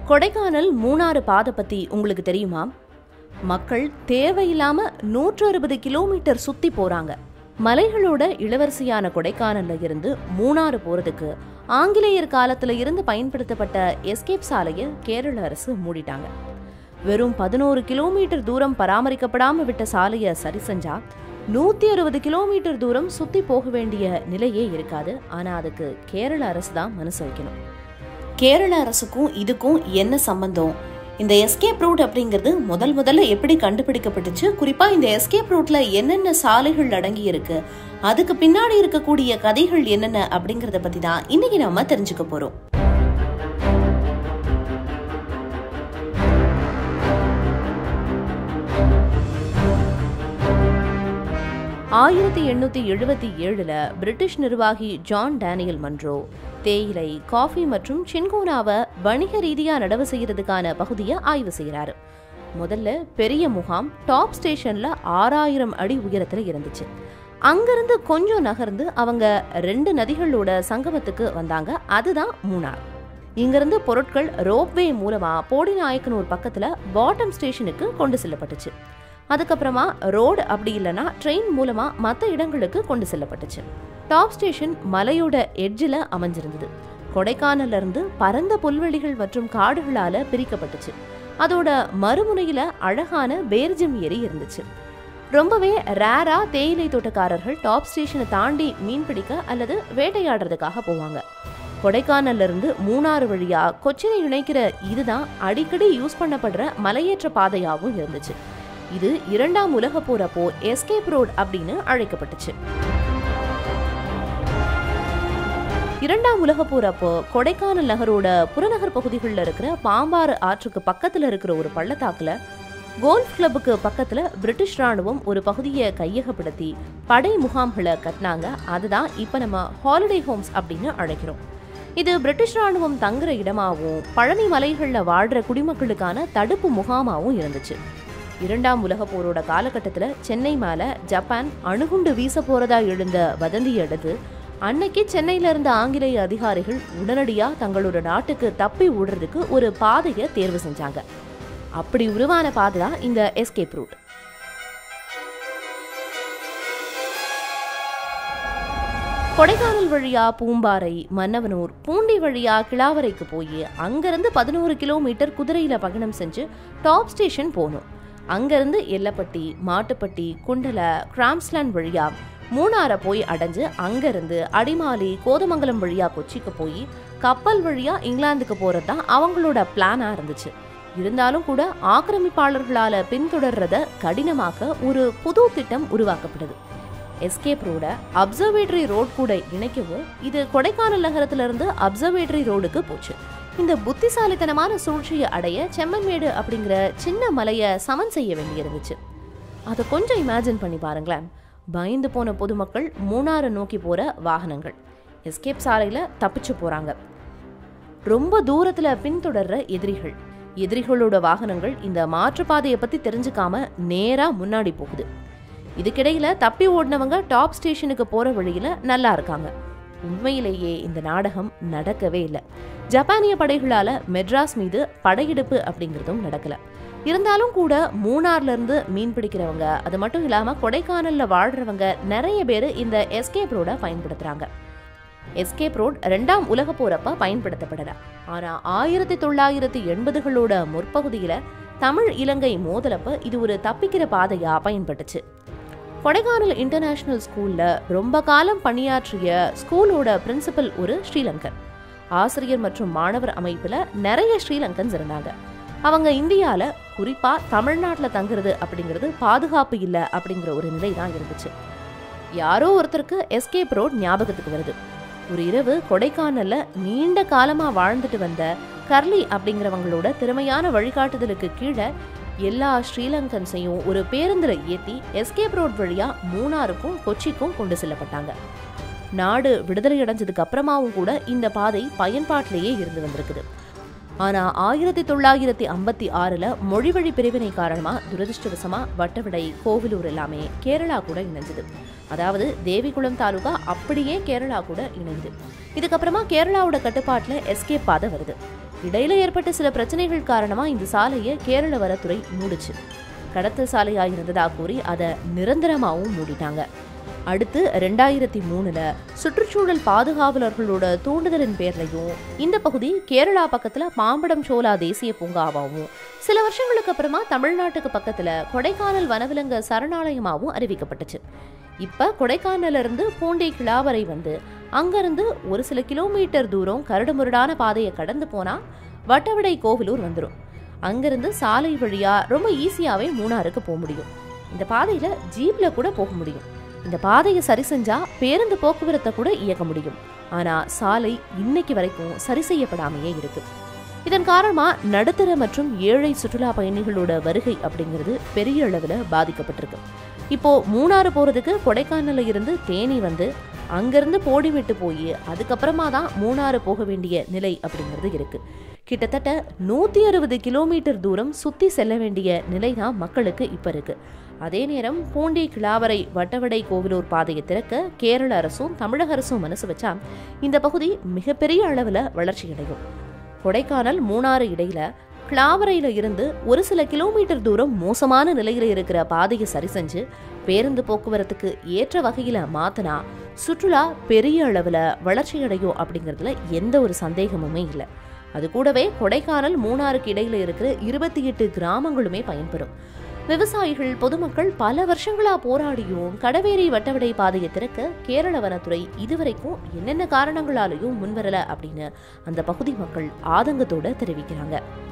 கொடைக்கானல் மூணாறு பாதை பத்தி உங்களுக்கு தெரியுமா மக்கள் தேவையில்லாம நூற்று அறுபது கிலோமீட்டர் சுத்தி போறாங்க மலைகளோட இளவரசியான கொடைக்கானல்ல இருந்து மூணாறு போறதுக்கு ஆங்கிலேயர் காலத்துல இருந்து பயன்படுத்தப்பட்ட எஸ்கேப் சாலையை கேரள அரசு மூடிட்டாங்க வெறும் பதினோரு கிலோமீட்டர் தூரம் பராமரிக்கப்படாம விட்ட சாலையை சரி செஞ்சா நூத்தி அறுபது கிலோமீட்டர் தூரம் சுத்தி போக வேண்டிய நிலையே இருக்காது ஆனா அதுக்கு கேரள அரசு தான் மனசு வைக்கணும் கேரள அரசுக்கும் இதுக்கும் என்ன சம்பந்தம் இந்த எஸ்கேப் ரூட் அப்படிங்கிறது முதல் முதல்ல எப்படி கண்டுபிடிக்கப்பட்டுச்சு குறிப்பா இந்த எஸ்கேப் ரூட்ல என்னென்ன சாலைகள் அடங்கி இருக்கு அதுக்கு பின்னாடி இருக்கக்கூடிய கதைகள் என்னென்ன அப்படிங்கறத பத்தி தான் இன்னைக்கு நாம தெரிஞ்சுக்க போறோம் ஆயிரத்தி எண்ணூத்தி எழுபத்தி ஏழுல பிரிட்டிஷ் நிர்வாகி ஜான் டேனியல் மன்ரோ தேயிலை காஃபி மற்றும் சின்கோனாவை வணிக ரீதியா நடவு செய்யறதுக்கான பகுதியை ஆய்வு செய்யறாரு முதல்ல பெரிய முகாம் டாப் ஸ்டேஷன்ல ஆறாயிரம் அடி உயரத்துல இருந்துச்சு அங்கிருந்து கொஞ்சம் நகர்ந்து அவங்க ரெண்டு நதிகளோட சங்கமத்துக்கு வந்தாங்க அதுதான் மூணார் இங்கிருந்து பொருட்கள் ரோப்வே மூலமா போடிநாயக்கனூர் பக்கத்துல பாட்டம் ஸ்டேஷனுக்கு கொண்டு செல்லப்பட்டுச்சு அதுக்கப்புறமா ரோடு அப்படி இல்லைன்னா ட்ரெயின் மூலமா மற்ற இடங்களுக்கு கொண்டு செல்லப்பட்டுச்சு டாப் ஸ்டேஷன் மலையோட எட்ஜில் அமைஞ்சிருந்தது கொடைக்கானல்ல இருந்து பரந்த புல்வெளிகள் மற்றும் காடுகளால பிரிக்கப்பட்டுச்சு அதோட மறுமுனையில அழகான பேர்ஜம் ஏரி இருந்துச்சு ரொம்பவே ரேரா தேயிலை தோட்டக்காரர்கள் டாப் ஸ்டேஷனை தாண்டி மீன் பிடிக்க அல்லது வேட்டையாடுறதுக்காக போவாங்க கொடைக்கானல்ல இருந்து மூணாறு வழியா கொச்சினை இணைக்கிற இதுதான் அடிக்கடி யூஸ் பண்ணப்படுற மலையேற்ற பாதையாகவும் இருந்துச்சு இது இரண்டாம் உலக போறப்போ எஸ்கேப் ரோட் அப்படின்னு அழைக்கப்பட்டுச்சு இரண்டாம் உலக போறப்போ கொடைக்கானல் நகரோட புறநகர் பகுதிகளில் இருக்கிற பாம்பாறு ஆற்றுக்கு பக்கத்துல இருக்கிற ஒரு பள்ளத்தாக்குல கோல்ஃப் கிளப்புக்கு பக்கத்துல பிரிட்டிஷ் ராணுவம் ஒரு பகுதியை கையகப்படுத்தி படை முகாம்களை கட்டினாங்க அதுதான் இப்ப நம்ம ஹாலிடே ஹோம்ஸ் அப்படின்னு அழைக்கிறோம் இது பிரிட்டிஷ் ராணுவம் தங்குற இடமாவும் பழனி மலைகள்ல வாழ்ற குடிமக்களுக்கான தடுப்பு முகாமாவும் இருந்துச்சு இரண்டாம் உலக போரோட காலகட்டத்தில் சென்னை மேலே ஜப்பான் அணுகுண்டு வீச போறதா எழுந்த வதந்தியை அடுத்து அன்னைக்கு சென்னையில இருந்த ஆங்கிலேய அதிகாரிகள் உடனடியா தங்களோட நாட்டுக்கு தப்பி ஓடுறதுக்கு ஒரு பாதையை தேர்வு செஞ்சாங்க அப்படி உருவான பாதை தான் இந்த எஸ்கேப் ரூட் கொடைக்கானல் வழியா பூம்பாறை மன்னவனூர் பூண்டி வழியா கிளாவரைக்கு போய் அங்கிருந்து பதினோரு கிலோமீட்டர் குதிரையில பயணம் செஞ்சு டாப் ஸ்டேஷன் போகணும் அங்கிருந்து எல்லப்பட்டி மாட்டுப்பட்டி குண்டல கிராம்ஸ்லாண்ட் வழியா மூணாரை போய் அடைஞ்சு அங்கிருந்து அடிமாலி கோதமங்கலம் வழியா கொச்சிக்கு போய் கப்பல் வழியா இங்கிலாந்துக்கு போறது தான் அவங்களோட பிளானா இருந்துச்சு இருந்தாலும் கூட ஆக்கிரமிப்பாளர்களால பின்தொடர்றத கடினமாக்க ஒரு புது திட்டம் உருவாக்கப்படுது எஸ்கேப் ரோட அப்சர்வேட்டரி ரோட் கூட இணைக்கவும் இது கொடைக்கானல் நகரத்துல இருந்து அப்சர்வேட்டரி ரோடுக்கு போச்சு இந்த புத்திசாலித்தனமான சூழ்ச்சியை அடைய செம்மன்மேடு அப்படிங்கிற சின்ன மலையை சமன் செய்ய வேண்டியிருந்துச்சு அதை கொஞ்சம் இமேஜின் பண்ணி பாருங்களேன் பயந்து போன பொதுமக்கள் மூணாறு நோக்கி போற வாகனங்கள் எஸ்கேப் சாலையில தப்பிச்சு போறாங்க ரொம்ப தூரத்துல பின்தொடர்ற எதிரிகள் எதிரிகளோட வாகனங்கள் இந்த மாற்றுப்பாதையை பத்தி தெரிஞ்சுக்காம நேரா முன்னாடி போகுது இதுக்கிடையில தப்பி ஓடினவங்க டாப் ஸ்டேஷனுக்கு போற வழியில நல்லா இருக்காங்க உண்மையிலேயே இந்த நாடகம் நடக்கவே இல்லை ஜப்பானிய படைகளால மெட்ராஸ் மீது படையெடுப்பு அப்படிங்கிறதும் நடக்கல இருந்தாலும் கூட மூணார்ல இருந்து மீன் பிடிக்கிறவங்க அது மட்டும் இல்லாம கொடைக்கானல்ல வாழ்றவங்க நிறைய பேர் இந்த எஸ்கேப் ரோட பயன்படுத்துறாங்க எஸ்கேப் ரோட் ரெண்டாம் உலக போறப்ப பயன்படுத்தப்படல ஆனா ஆயிரத்தி தொள்ளாயிரத்தி எண்பதுகளோட முற்பகுதியில தமிழ் இலங்கை மோதலப்ப இது ஒரு தப்பிக்கிற பாதையா பயன்பட்டுச்சு கொடைக்கானல் இன்டர்நேஷனல் ஸ்கூல்ல ரொம்ப காலம் பணியாற்றிய ஸ்கூலோட பிரின்சிபல் ஒரு ஸ்ரீலங்கன் ஆசிரியர் மற்றும் மாணவர் அமைப்புல நிறைய ஸ்ரீலங்கன்ஸ் இருந்தாங்க அவங்க இந்தியால குறிப்பா தமிழ்நாட்டில் தங்குறது அப்படிங்கிறது பாதுகாப்பு இல்லை அப்படிங்கிற ஒரு நிலை தான் இருந்துச்சு யாரோ ஒருத்தருக்கு எஸ்கேப் ரோட் ஞாபகத்துக்கு வருது ஒரு இரவு கொடைக்கானல்ல நீண்ட காலமா வாழ்ந்துட்டு வந்த கர்லி அப்படிங்கிறவங்களோட திறமையான வழிகாட்டுதலுக்கு கீழே எல்லா ஸ்ரீலங்கன்ஸையும் ஒரு பேருந்துல ஏத்தி எஸ்கேப் ரோட் வழியா மூணாருக்கும் கொச்சிக்கும் கொண்டு செல்லப்பட்டாங்க நாடு விடுதலை அடைஞ்சதுக்கு அப்புறமாவும் கூட இந்த பாதை பயன்பாட்டிலேயே இருந்து வந்திருக்குது ஆனா ஆயிரத்தி தொள்ளாயிரத்தி ஐம்பத்தி ஆறுல மொழிவழி பிரிவினை காரணமா துரதிருஷ்டவசமா வட்டவிடை கோவிலூர் எல்லாமே கேரளா கூட இணைஞ்சது அதாவது தேவிகுளம் தாலுகா அப்படியே கேரளா கூட இணைந்து இதுக்கப்புறமா கேரளாவோட கட்டுப்பாட்டுல எஸ்கேப் பாதை வருது இடையில ஏற்பட்ட சில பிரச்சனைகள் காரணமா இந்த சாலையை கேரள வரத்துறை மூடுச்சு கடத்தல் சாலையா இருந்ததா கூறி அதை நிரந்தரமாகவும் மூடிட்டாங்க அடுத்து ரெண்டாயிரத்தி மூணுல சுற்றுச்சூழல் பாதுகாவலர்களோட தூண்டுதலின் பேர்லையும் இந்த பகுதி கேரளா பக்கத்துல பாம்படம் சோலா தேசிய பூங்காவாகவும் சில வருஷங்களுக்கு அப்புறமா தமிழ்நாட்டுக்கு பக்கத்துல கொடைக்கானல் வனவிலங்கு சரணாலயமாகவும் அறிவிக்கப்பட்டுச்சு இப்ப கொடைக்கானல்ல இருந்து பூண்டை கிளாவரை வந்து அங்கிருந்து ஒரு சில கிலோமீட்டர் தூரம் கரடுமுரடான பாதையை கடந்து போனா வட்டவடை கோவிலூர் வந்துடும் அங்கிருந்து சாலை வழியா ரொம்ப ஈஸியாவே மூணாருக்கு போக முடியும் இந்த பாதையில ஜீப்ல கூட போக முடியும் இந்த பாதையை சரி செஞ்சா பேருந்து போக்குவரத்தை கூட இயக்க முடியும் ஆனா சாலை இன்னைக்கு வரைக்கும் சரி செய்யப்படாமையே இருக்கு இதன் காரணமா நடுத்தர மற்றும் ஏழை சுற்றுலா பயணிகளோட வருகை அப்படிங்கிறது பெரிய அளவுல பாதிக்கப்பட்டிருக்கு இப்போ மூணாறு போறதுக்கு கொடைக்கானல்ல இருந்து தேனி வந்து அங்கிருந்து போடிவிட்டு போய் அதுக்கப்புறமா தான் மூணாறு போக வேண்டிய நிலை அப்படிங்கிறது இருக்கு கிட்டத்தட்ட நூத்தி அறுபது கிலோமீட்டர் தூரம் சுத்தி செல்ல வேண்டிய நிலை தான் மக்களுக்கு இப்ப இருக்கு அதே நேரம் பூண்டி கிளாவரை வட்டவடை கோவிலூர் பாதையை திறக்க கேரள அரசும் தமிழக அரசும் மனசு வச்சா இந்த பகுதி மிகப்பெரிய அளவுல வளர்ச்சி அடையும் கொடைக்கானல் மூணாறு இடையில கிளாவரையில இருந்து ஒரு சில கிலோமீட்டர் தூரம் மோசமான நிலையில இருக்கிற பாதையை சரி செஞ்சு பேருந்து போக்குவரத்துக்கு ஏற்ற வகையில மாத்தினா சுற்றுலா பெரிய அளவுல வளர்ச்சி அடையும் அப்படிங்கிறதுல எந்த ஒரு சந்தேகமுமே இல்லை அது கூடவே கொடைக்கானல் மூணாருக்கு இடையில இருக்கிற இருபத்தி எட்டு கிராமங்களுமே பயன்பெறும் விவசாயிகள் பொதுமக்கள் பல வருஷங்களா போராடியும் கடவேரி வட்டவடை பாதையை திறக்க கேரள வனத்துறை இதுவரைக்கும் என்னென்ன காரணங்களாலையும் முன்வரல அப்படின்னு அந்த பகுதி மக்கள் ஆதங்கத்தோட தெரிவிக்கிறாங்க